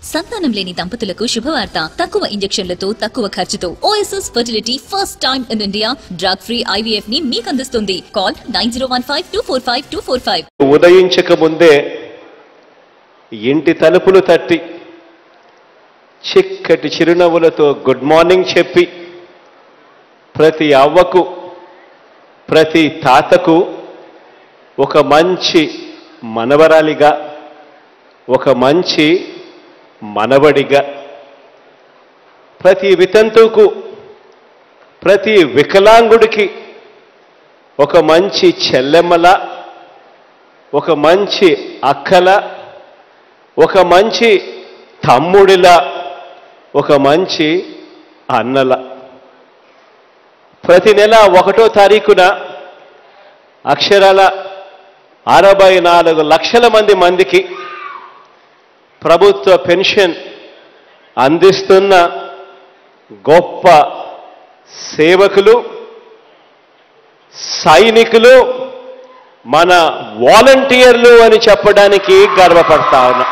సంతానం లేని దంపతులకు శుభవార్త తక్కువ ఇంజెక్షన్లతో తక్కువ ఖర్చుతో OSS fertility first time in India drug free IVF ని మీకు అందిస్తుంది call nine zero one five two four five two four five ఉదయించక ముందే ఇంటి తలుపులు తట్టి చిక్కటి చిరునవ్వులతో గుడ్ మార్నింగ్ చెప్పి ప్రతి అవ్వకు ప్రతి తాతకు ఒక మంచి మనవరాలిగా ఒక మంచి మనవడిగా ప్రతి వితంతువుకు ప్రతి వికలాంగుడికి ఒక మంచి చెల్లెమ్మలా ఒక మంచి అక్కల ఒక మంచి తమ్ముడిలా ఒక మంచి అన్నల ప్రతి నెల ఒకటో తారీఖున అక్షరాల అరవై నాలుగు లక్షల మంది మందికి ప్రభుత్వ పెన్షన్ అందిస్తున్న గొప్ప సేవకులు సైనికులు మన వాలంటీర్లు అని చెప్పడానికి గర్వపడతా ఉన్నా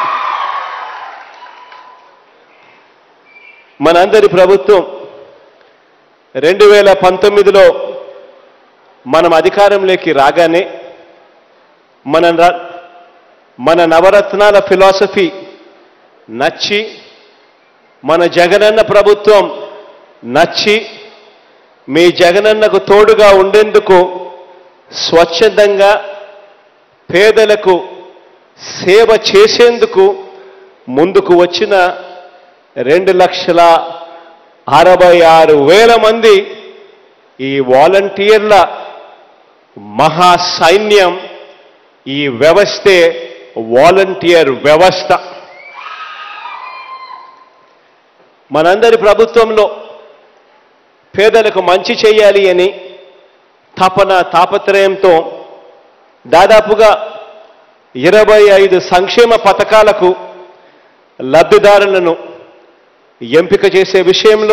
మనందరి ప్రభుత్వం రెండు వేల పంతొమ్మిదిలో మనం అధికారంలోకి రాగానే మన ర- మన నవరత్నాల ఫిలాసఫీ నచ్చి మన జగనన్న ప్రభుత్వం నచ్చి మీ జగనన్నకు తోడుగా ఉండేందుకు స్వచ్ఛందంగా పేదలకు సేవ చేసేందుకు ముందుకు వచ్చిన రెండు లక్షల అరవై ఆరు వేల మంది ఈ వాలంటీర్ల మహా సైన్యం ఈ వ్యవస్థే వాలంటీర్ వ్యవస్థ మనందరి ప్రభుత్వంలో పేదలకు మంచి చేయాలి అని తపన తాపత్రయంతో దాదాపుగా ఇరవై ఐదు సంక్షేమ పథకాలకు లబ్ధిదారులను ఎంపిక చేసే విషయంలో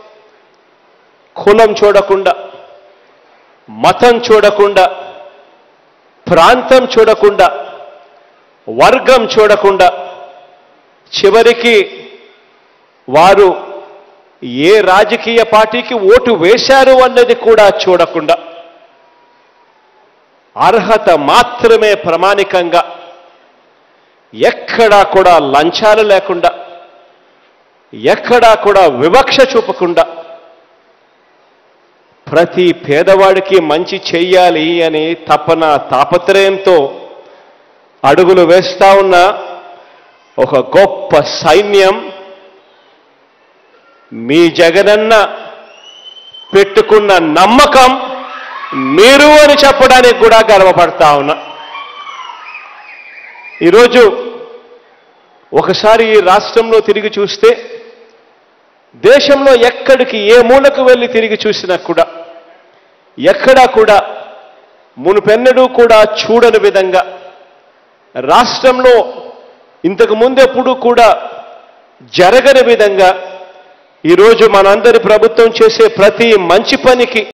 కులం చూడకుండా మతం చూడకుండా ప్రాంతం చూడకుండా వర్గం చూడకుండా చివరికి వారు ఏ రాజకీయ పార్టీకి ఓటు వేశారు అన్నది కూడా చూడకుండా అర్హత మాత్రమే ప్రామాణికంగా ఎక్కడా కూడా లంచాలు లేకుండా ఎక్కడా కూడా వివక్ష చూపకుండా ప్రతి పేదవాడికి మంచి చెయ్యాలి అని తపన తాపత్రయంతో అడుగులు వేస్తా ఉన్న ఒక గొప్ప సైన్యం మీ జగనన్న పెట్టుకున్న నమ్మకం మీరు అని చెప్పడానికి కూడా గర్వపడతా ఉన్నా ఈరోజు ఒకసారి ఈ రాష్ట్రంలో తిరిగి చూస్తే దేశంలో ఎక్కడికి ఏ మూలకు వెళ్ళి తిరిగి చూసినా కూడా ఎక్కడా కూడా మునుపెన్నడూ కూడా చూడని విధంగా రాష్ట్రంలో ఇంతకు ముందెప్పుడు కూడా జరగని విధంగా ఈరోజు మనందరి ప్రభుత్వం చేసే ప్రతి మంచి పనికి